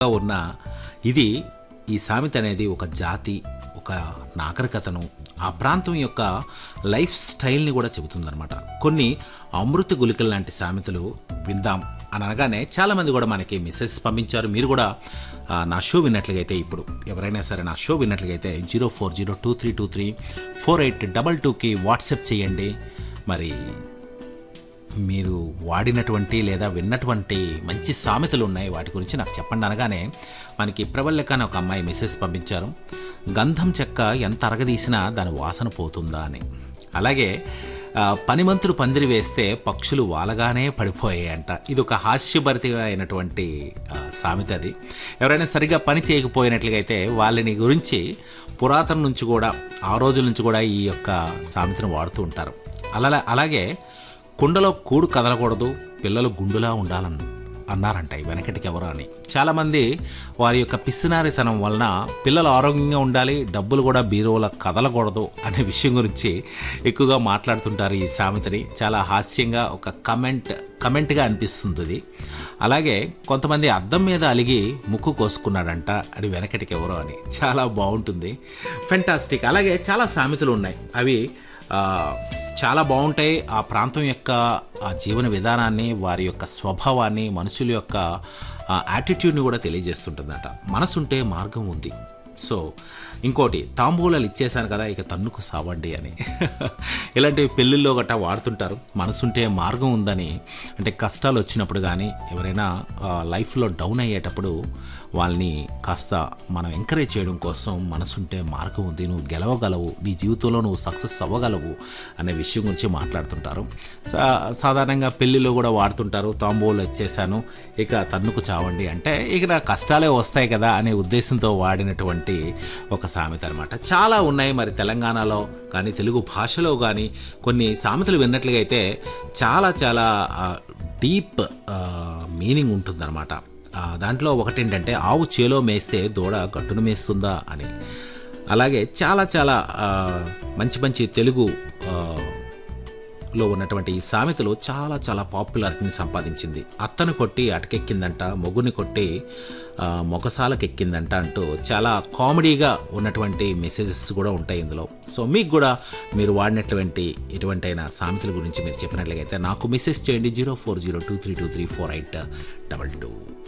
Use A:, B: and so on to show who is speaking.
A: ఉన్న ఇది ఈ సామెత అనేది ఒక జాతి ఒక నాగరికతను ఆ ప్రాంతం యొక్క లైఫ్ స్టైల్ని కూడా చెబుతుందన్నమాట కొన్ని అమృత గులికల లాంటి సామెతలు విందాం అని అనగానే చాలామంది కూడా మనకి మెసేజ్ పంపించారు మీరు కూడా ఆ, నా షో విన్నట్లుగైతే ఇప్పుడు ఎవరైనా సరే నా షో విన్నట్లుగైతే zero four zero two three two three four eight double టూకి వాట్సాప్ చేయండి మరి మీరు వాడినటువంటి లేదా విన్నటువంటి మంచి సామెతలు ఉన్నాయి వాటి గురించి నాకు చెప్పండి అనగానే మనకి ప్రబల్యక అని ఒక అమ్మాయి మెసేజ్ పంపించారు గంధం చెక్క ఎంత అరగదీసినా దాని వాసన పోతుందా అని అలాగే ఆ, పనిమంతుడు పందిరి వేస్తే పక్షులు వాలగానే పడిపోయాయంట ఇది ఒక హాస్యభరితగా అయినటువంటి ఆ, సామెత అది ఎవరైనా సరిగా పని చేయకపోయినట్లుగా అయితే వాళ్ళని గురించి పురాతన నుంచి కూడా ఆ రోజుల నుంచి కూడా ఈ యొక్క సామెతను వాడుతూ ఉంటారు అలా అలాగే కుండలో కూడు కదలకూడదు పిల్లలు గుండులా ఉండాలని అన్నారంట ఈ వెనకటికి ఎవరు అని చాలామంది వారి యొక్క పిసినారితనం వలన పిల్లలు ఆరోగ్యంగా ఉండాలి డబ్బులు కూడా బీరువుల కదలకూడదు అనే విషయం గురించి ఎక్కువగా మాట్లాడుతుంటారు ఈ సామెతని చాలా హాస్యంగా ఒక కమెంట్ కమెంట్గా అనిపిస్తుంది ఇది. అలాగే కొంతమంది అద్దం మీద అలిగి ముక్కు కోసుకున్నాడంట అది వెనకటికి ఎవరో అని చాలా బాగుంటుంది ఫెంటాస్టిక్ అలాగే చాలా సామెతలు ఉన్నాయి అవి ఆ, చాలా బాగుంటాయి ఆ ప్రాంతం యొక్క ఆ జీవన విధానాన్ని వారి యొక్క స్వభావాన్ని మనుషుల యొక్క యాటిట్యూడ్ని కూడా తెలియజేస్తుంటుందట మనసుంటే మార్గం ఉంది సో ఇంకోటి తాంబూలాలు ఇచ్చేసాను కదా ఇక తన్నుకు సావండి అని ఇలాంటివి పెళ్ళిళ్ళలో గట్టా వాడుతుంటారు మనసుంటే మార్గం ఉందని అంటే కష్టాలు వచ్చినప్పుడు కానీ ఎవరైనా ఆ, లైఫ్లో డౌన్ అయ్యేటప్పుడు వాళ్ళని కాస్త మనం ఎంకరేజ్ చేయడం కోసం మనసుంటే మార్గం ఉంది నువ్వు గెలవగలవు నీ జీవితంలో నువ్వు సక్సెస్ అవ్వగలవు అనే విషయం గురించి మాట్లాడుతుంటారు సా- సాధారణంగా పెళ్ళిలో కూడా వాడుతుంటారు తాంబూలు ఇచ్చేసాను ఇక తన్నుకు చావండి అంటే ఇక నా కష్టాలే వస్తాయి కదా అనే ఉద్దేశంతో వాడినటువంటి ఒక సామెత అనమాట చాలా ఉన్నాయి మరి తెలంగాణలో కానీ తెలుగు భాషలో కానీ కొన్ని సామెతలు విన్నట్లుగా అయితే చాలా చాలా డీప్ మీనింగ్ ఉంటుందన్నమాట ఆ, దాంట్లో ఒకటి ఏంటంటే ఆవు చేలో మేస్తే దూడ గట్టును మేస్తుందా అని అలాగే చాలా చాలా ఆ, మంచి మంచి తెలుగు ఆ, లో ఉన్నటువంటి ఈ సామెతలు చాలా చాలా పాపులారిటీని సంపాదించింది అత్తను కొట్టి అటకెక్కిందంట మొగుని కొట్టి ఆ, మొగసాలకెక్కిందంట అంటూ చాలా కామెడీగా ఉన్నటువంటి మెసేజెస్ కూడా ఉంటాయి ఇందులో సో మీకు కూడా మీరు వాడినటువంటి ఎటువంటి అయినా సామెతల గురించి మీరు చెప్పినట్లయితే నాకు మెసేజ్ చేయండి zero four zero two three two three four eight double two